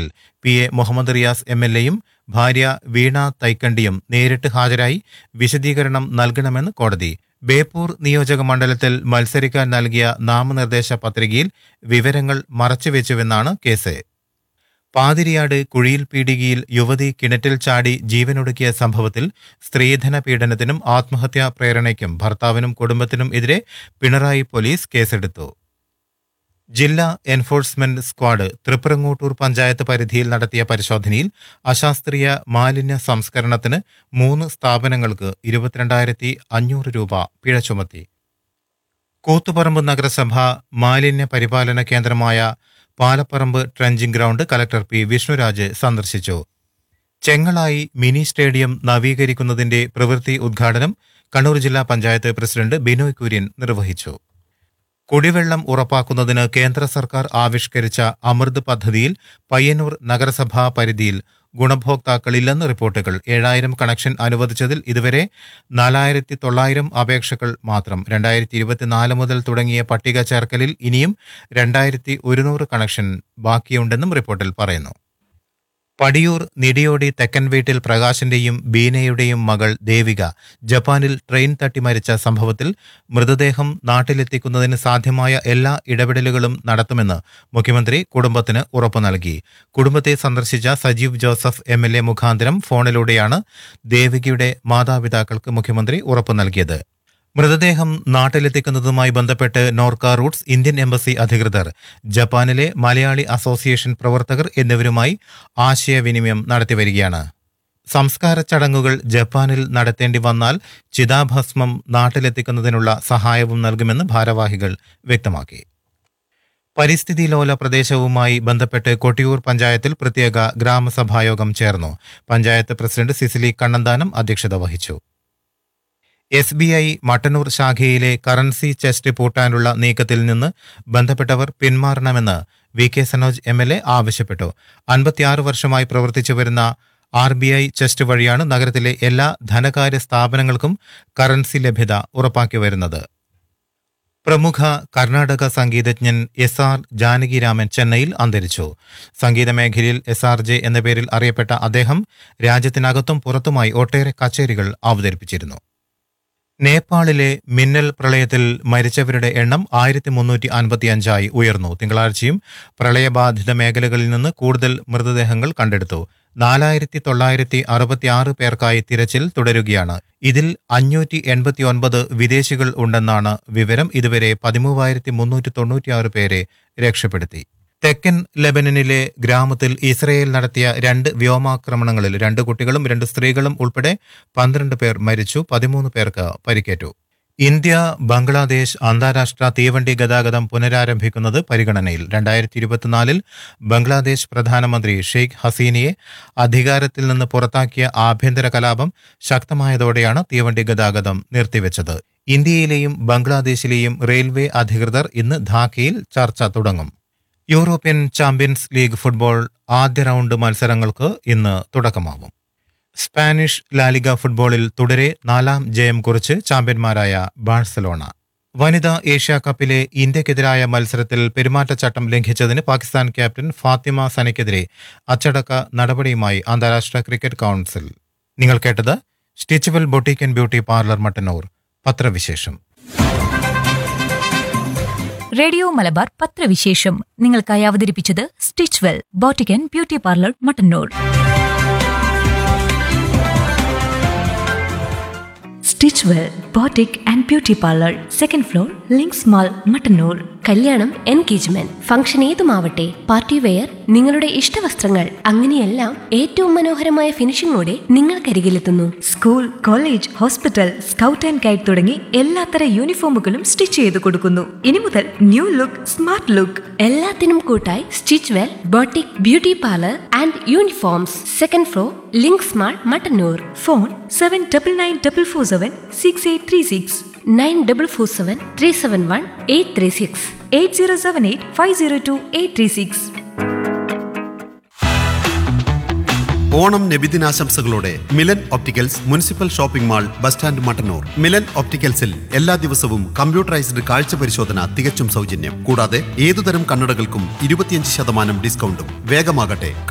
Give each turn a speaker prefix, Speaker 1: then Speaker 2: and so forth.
Speaker 1: P A Muhammad Riyas M L എയും ഭാര്യ വീണ തൈക്കണ്ടിയും നേരിട്ട് ഹാജരായി വിശദീകരണം നൽകണമെന്ന് കോടതി ബേപ്പൂർ നിയോജക മണ്ഡലത്തിൽ മത്സരിക്കാൻ നൽകിയ നാമനിർദ്ദേശ പത്രികയിൽ വിവരങ്ങൾ മറച്ചുവെച്ചുവെന്നാണ് കേസ് പാതിരിയാട് കുഴിയിൽ പീടികയിൽ യുവതി കിണറ്റിൽ ചാടി ജീവനൊടുക്കിയ സംഭവത്തിൽ സ്ത്രീധന പീഡനത്തിനും ആത്മഹത്യാ പ്രേരണയ്ക്കും ഭർത്താവിനും കുടുംബത്തിനും എതിരെ പിണറായി പോലീസ് കേസെടുത്തു ജില്ലാ എൻഫോഴ്സ്മെന്റ് സ്ക്വാഡ് തൃപ്രങ്ങോട്ടൂർ പഞ്ചായത്ത് പരിധിയിൽ നടത്തിയ പരിശോധനയിൽ അശാസ്ത്രീയ മാലിന്യ സംസ്കരണത്തിന് മൂന്ന് സ്ഥാപനങ്ങൾക്ക് ഇരുപത്തിരണ്ടായിരത്തി അഞ്ഞൂറ് രൂപ പിഴ ചുമത്തി കൂത്തുപറമ്പ് നഗരസഭ മാലിന്യ പരിപാലന കേന്ദ്രമായ Palapparamba trenching ground collector P Vishnuraj സന്ദർശിച്ചു ചെങ്ങളായി മിനി സ്റ്റേഡിയം നവീകരിക്കുന്നതിന്റെ പ്രവൃത്തി ഉദ്ഘാടനം കണ്ണൂർ ജില്ലാ പഞ്ചായത്ത് പ്രസിഡന്റ് ബിനോയ് കുര്യൻ നിർവഹിച്ചു കുടിവെള്ളം ഉറപ്പാക്കുന്നതിന് കേന്ദ്ര സർക്കാർ ആവിഷ്കരിച്ച അമൃത് പദ്ധതിയിൽ പയ്യന്നൂർ നഗരസഭാ പരിധിയിൽ ഗുണഭോക്താക്കളില്ലെന്ന് റിപ്പോർട്ടുകൾ ഏഴായിരം കണക്ഷൻ അനുവദിച്ചതിൽ ഇതുവരെ നാലായിരത്തി തൊള്ളായിരം അപേക്ഷകൾ മാത്രം രണ്ടായിരത്തി ഇരുപത്തിനാല് മുതൽ തുടങ്ങിയ പട്ടിക ചേർക്കലിൽ ഇനിയും രണ്ടായിരത്തി ഒരുന്നൂറ് കണക്ഷൻ ബാക്കിയുണ്ടെന്നും റിപ്പോർട്ടിൽ പറയുന്നു പടിയൂർ നിടിയോടി തെക്കൻ വീട്ടിൽ പ്രകാശിന്റെയും ബീനയുടെയും മകൾ ദേവിക ജപ്പാനിൽ ട്രെയിൻ തട്ടി മരിച്ച സംഭവത്തിൽ മൃതദേഹം നാട്ടിലെത്തിക്കുന്നതിന് സാധ്യമായ എല്ലാ ഇടപെടലുകളും നടത്തുമെന്ന് മുഖ്യമന്ത്രി കുടുംബത്തിന് ഉറപ്പു നൽകി കുടുംബത്തെ സന്ദർശിച്ച Sajeev Joseph M L A മുഖാന്തരം ഫോണിലൂടെയാണ് ദേവികയുടെ മാതാപിതാക്കൾക്ക് മുഖ്യമന്ത്രി ഉറപ്പു നൽകിയത് മൃതദേഹം നാട്ടിലെത്തിക്കുന്നതുമായി ബന്ധപ്പെട്ട് നോർക്ക റൂട്ട്സ് ഇന്ത്യൻ എംബസി അധികൃതർ ജപ്പാനിലെ മലയാളി അസോസിയേഷൻ പ്രവർത്തകർ എന്നിവരുമായി ആശയവിനിമയം നടത്തിവരികയാണ് സംസ്കാര ചടങ്ങുകൾ ജപ്പാനിൽ നടത്തേണ്ടി വന്നാൽ ചിതാഭസ്മം നാട്ടിലെത്തിക്കുന്നതിനുള്ള സഹായവും നൽകുമെന്ന് ഭാരവാഹികൾ വ്യക്തമാക്കി പരിസ്ഥിതി ലോല പ്രദേശവുമായി ബന്ധപ്പെട്ട് കൊട്ടിയൂർ പഞ്ചായത്തിൽ പ്രത്യേക ഗ്രാമസഭായോഗം ചേർന്നു പഞ്ചായത്ത് പ്രസിഡന്റ് സിസിലി കണ്ണന്താനം അധ്യക്ഷത വഹിച്ചു എസ് ബി ഐ മട്ടന്നൂർ ശാഖയിലെ കറൻസി ചെസ്റ്റ് പൂട്ടാനുള്ള നീക്കത്തിൽ നിന്ന് ബന്ധപ്പെട്ടവർ പിന്മാറണമെന്ന് V K Sanoj M L A ആവശ്യപ്പെട്ടു അൻപത്തിയാറ് വർഷമായി പ്രവർത്തിച്ചു വരുന്ന ആർ ബി ഐ ചെസ്റ്റ് വഴിയാണ് നഗരത്തിലെ എല്ലാ ധനകാര്യ സ്ഥാപനങ്ങൾക്കും കറൻസി ലഭ്യത ഉറപ്പാക്കി വരുന്നത് പ്രമുഖ കർണാടക സംഗീതജ്ഞൻ എസ് ആർ ജാനകിരാമൻ ചെന്നൈയിൽ അന്തരിച്ചു സംഗീത മേഖലയിൽ എസ് ആർ ജെ എന്ന പേരിൽ അറിയപ്പെട്ട അദ്ദേഹം രാജ്യത്തിനകത്തും പുറത്തുമായി ഒട്ടേറെ കച്ചേരികൾ അവതരിപ്പിച്ചിരുന്നു നേപ്പാളിലെ മിന്നൽ പ്രളയത്തിൽ മരിച്ചവരുടെ എണ്ണം ആയിരത്തി മുന്നൂറ്റി അൻപത്തിയഞ്ചായി ഉയർന്നു തിങ്കളാഴ്ചയും പ്രളയബാധിത മേഖലകളിൽ നിന്ന് കൂടുതൽ മൃതദേഹങ്ങൾ കണ്ടെടുത്തു നാലായിരത്തി തൊള്ളായിരത്തി അറുപത്തിയാറ് പേർക്കായി തിരച്ചിൽ തുടരുകയാണ് ഇതിൽ അഞ്ഞൂറ്റി എൺപത്തി ഒൻപത് വിദേശികൾ ഉണ്ടെന്നാണ് വിവരം ഇതുവരെ പതിമൂവായിരത്തി മുന്നൂറ്റി തൊണ്ണൂറ്റിയാറ് പേരെ രക്ഷപ്പെടുത്തി തെക്കൻ ലെബനനിലെ ഗ്രാമത്തിൽ ഇസ്രയേൽ നടത്തിയ രണ്ട് വ്യോമാക്രമണങ്ങളിൽ രണ്ട് കുട്ടികളും രണ്ട് സ്ത്രീകളും ഉൾപ്പെടെ പന്ത്രണ്ട് പേർ മരിച്ചു പതിമൂന്ന് പേർക്ക് പരിക്കേറ്റു ഇന്ത്യ ബംഗ്ലാദേശ് അന്താരാഷ്ട്ര തീവണ്ടി ഗതാഗതം പുനരാരംഭിക്കുന്നത് പരിഗണനയിൽ രണ്ടായിരത്തി ഇരുപത്തിനാലിൽ ബംഗ്ലാദേശ് പ്രധാനമന്ത്രി ഷെയ്ഖ് ഹസീനയെ അധികാരത്തിൽ നിന്ന് പുറത്താക്കിയ ആഭ്യന്തര കലാപം ശക്തമായതോടെയാണ് തീവണ്ടി ഗതാഗതം നിർത്തിവെച്ചത് ഇന്ത്യയിലെയും ബംഗ്ലാദേശിലെയും റെയിൽവേ അധികൃതർ ഇന്ന് ധാക്കയിൽ ചർച്ച തുടങ്ങും യൂറോപ്യൻ ചാമ്പ്യൻസ് ലീഗ് ഫുട്ബോൾ ആദ്യ റൗണ്ട് മത്സരങ്ങൾക്ക് ഇന്ന് തുടക്കമാവും സ്പാനിഷ് ലാലിഗ ഫുട്ബോളിൽ തുടരെ നാലാം ജയം കുറിച്ച് ചാമ്പ്യന്മാരായ ബാഴ്സലോണ വനിതാ ഏഷ്യ കപ്പിലെ ഇന്ത്യക്കെതിരായ മത്സരത്തിൽ പെരുമാറ്റച്ചട്ടം ലംഘിച്ചതിന് പാകിസ്ഥാൻ ക്യാപ്റ്റൻ ഫാത്തിമ സനയ്ക്കെതിരെ അച്ചടക്ക നടപടിയുമായി അന്താരാഷ്ട്ര ക്രിക്കറ്റ് കൗൺസിൽ നിങ്ങൾ കേട്ടത് Stitchwell boutique and beauty parlour Mattannur പത്രവിശേഷം
Speaker 2: റേഡിയോ മലബാർ പത്രവിശേഷം നിങ്ങൾക്കായി അവതരിപ്പിച്ചത് Stitchwell boutique and beauty parlour Mattannur Stitchwell boutique and beauty parlour second floor Links mall Mattannur
Speaker 3: കല്യാണം എൻഗേജ്മെന്റ് ഫംഗ്ഷൻ ഏതുമാവട്ടെ പാർട്ടി വെയർ നിങ്ങളുടെ ഇഷ്ടവസ്ത്രങ്ങൾ അങ്ങനെയെല്ലാം ഏറ്റവും മനോഹരമായ ഫിനിഷിംഗോടെ നിങ്ങൾക്കരികിലെത്തുന്നു
Speaker 2: school college hospital scout and guide തുടങ്ങി എല്ലാത്തര യൂണിഫോമുകളും സ്റ്റിച്ച് ചെയ്ത് കൊടുക്കുന്നു ഇനി മുതൽ ന്യൂ ലുക്ക് സ്മാർട്ട് ലുക്ക്
Speaker 3: എല്ലാത്തിനും കൂട്ടായി Stitchwell boutique beauty parlour and uniforms second floor Links mall Mattannur
Speaker 2: phone seven double nine double four seven six eight three six
Speaker 3: nine double four seven three seven one eight three six
Speaker 2: eight zero seven eight five zero two eight three six
Speaker 4: Onam നബിദിനാശംസകളോടെ Milan opticals municipal shopping mall bus stand Mattannur Milan ഒപ്റ്റിക്കൽസിൽ എല്ലാ ദിവസവും computerised കാഴ്ച പരിശോധന തികച്ചും സൗജന്യം കൂടാതെ ഏതുതരം കണ്ണടകൾക്കും ഇരുപത്തിയഞ്ച് ശതമാനം ഡിസ്കൗണ്ടും വേഗമാകട്ടെ